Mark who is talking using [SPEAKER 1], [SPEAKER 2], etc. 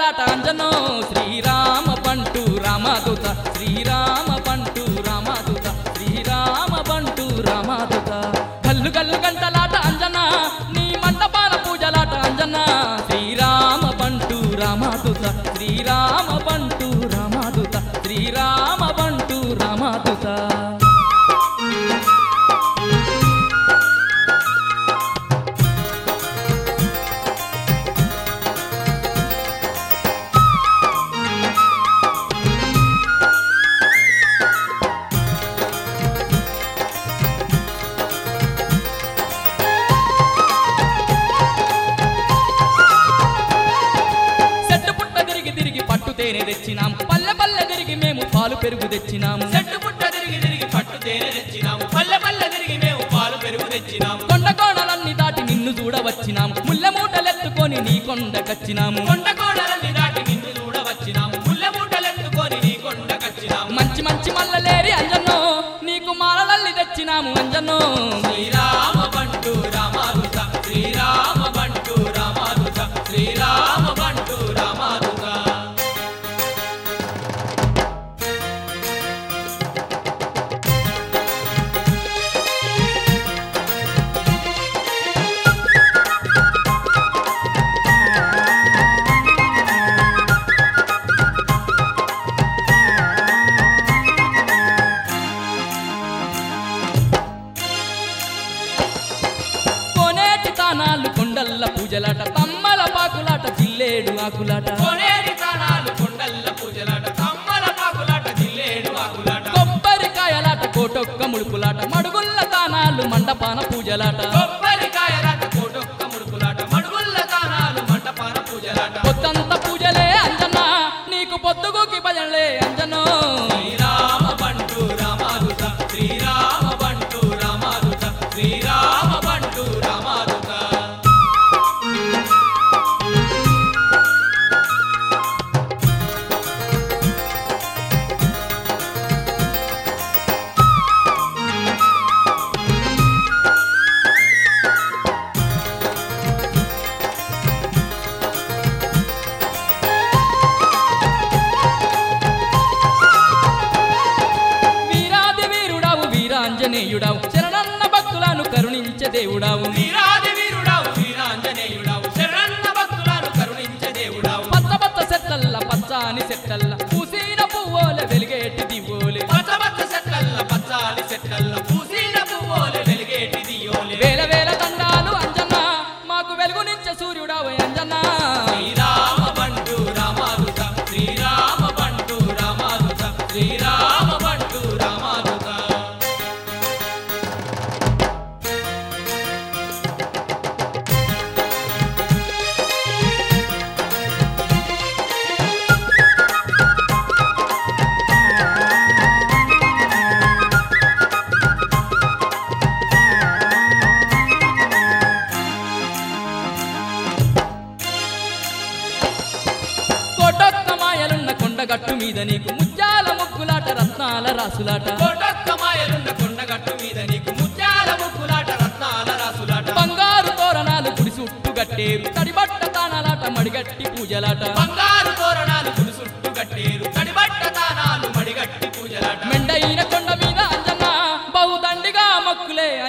[SPEAKER 1] గంటలాట అంజనో శ్రీరామ పంటు రామదూత శ్రీరామ పంటు రామదూత శ్రీరామ పంటు రామదూత కల్లు కల్లు గంటలాట అంజన నీ మండపాల పూజలాట అంజన శ్రీరామ పంటు రామదూత శ్రీరామ పంటు రామదూత శ్రీరామ పంటు రామదూత చెట్టు పుట్ట తిరిగి తిరిగి పట్టు తేనె తెచ్చినాం పల్లె పల్లె తిరిగి మేము పాలు పెరుగు తెచ్చినాము
[SPEAKER 2] చెట్టు పుట్ట తిరిగి తిరిగి పట్టు తేనె తెచ్చినాము పల్లె పల్లె తిరిగి మేము పాలు పెరుగు తెచ్చినాము
[SPEAKER 1] కొండ కోణలన్నీ దాటి నిన్ను చూడవచ్చినాము ముళ్ళ మూటలెత్తుకొని నీ కొండకచ్చినాము
[SPEAKER 2] కొండ కోడలన్నీ దాటి నిన్ను చూడవచ్చినాము ముళ్ళ మూటలెత్తుకొని నీ కొండకచ్చినాము
[SPEAKER 1] మంచి మంచి మల్లలేరి అంజన్నో నీకు మాలలల్లి తెచ్చినాము అంజన్నో
[SPEAKER 2] శ్రీరామ బంటు రామాదుత శ్రీరామ బంటు రామాదుత శ్రీరామ బంటు రామాదుత
[SPEAKER 1] కోనేటి తానాలు కొండల్ల పూజలాట తమ్మల పాకులాట జిల్లేడు ఆకులాట
[SPEAKER 2] కొనేటి తాళాలు కొండల్ల పూజలాట కమ్మల పాకులాట జిల్లేడు ఆకులాట
[SPEAKER 1] కొబ్బరికాయలాట కోటొక్క ముడుపులాట మడుగుల్ల తానాలు మండపాన పూజలాట
[SPEAKER 2] కొబ్బరికాయలాట కోటొక్క ముడుకులాట మడుగుల్ల తాళాలు మంటపాన పూజలాట
[SPEAKER 1] పొద్దంత పూజలే అంజనా నీకు పొద్దుగుకి భజనలే అంజనో
[SPEAKER 2] శ్రీరామ బంటు రామాదుత శ్రీరామ బంటు రామాదుత శ్రీరామ బంటు రామాదుత
[SPEAKER 1] వీరాది వీరుడావు వీరాంజనేయుడావు శరణన్న భక్తులను కరుణించే దేవుడావు
[SPEAKER 2] వీరాది వీరుడావు వీరాంజనేయుడావు శరణన్న భక్తులను కరుణించే దేవుడావు
[SPEAKER 1] పచ్చ పచ్చ చెట్టల్ల పచ్చాని చెట్టల్ల పూసిన పువ్వుల వెలిగేటి దివ్వులే
[SPEAKER 2] పచ్చ పచ్చ చెట్లల్ల పచ్చాలి చెట్లల్ల పూసిన పువ్వులు వెలిగేటి దియోలే
[SPEAKER 1] వేల వేల దండాలు అంజనా మాకు వెలుగునిచ్చే సూర్యుడావు అంజనా
[SPEAKER 2] శ్రీరామ బంటు రామాదుత శ్రీరామ బంటు రామాదుత శ్రీరామ బంటు రామాదుత
[SPEAKER 1] కోటొక్క మాయలున్న కొండగట్టు మీద నీకు ముత్యాల ముగ్గులాట రత్నాల రాసులాట
[SPEAKER 2] కోటొక్క మాయలున్న కొండగట్టు మీద నీకు ముత్యాల ముక్కులాట రత్నాల రాసులాట
[SPEAKER 1] బంగారు తోరణాలు గుడి చుట్టూ గట్టేరు తడిబట్ట తానాలాట మడిగట్టి పూజలాట
[SPEAKER 2] బంగారు తోరణాలు గుడి చుట్టూ కట్టేరు కడిబట్ట తానాలు మడిగట్టి పూజలాట
[SPEAKER 1] మెండైన కొండ మీద అంజన్న బహుదండిగా మొక్కులే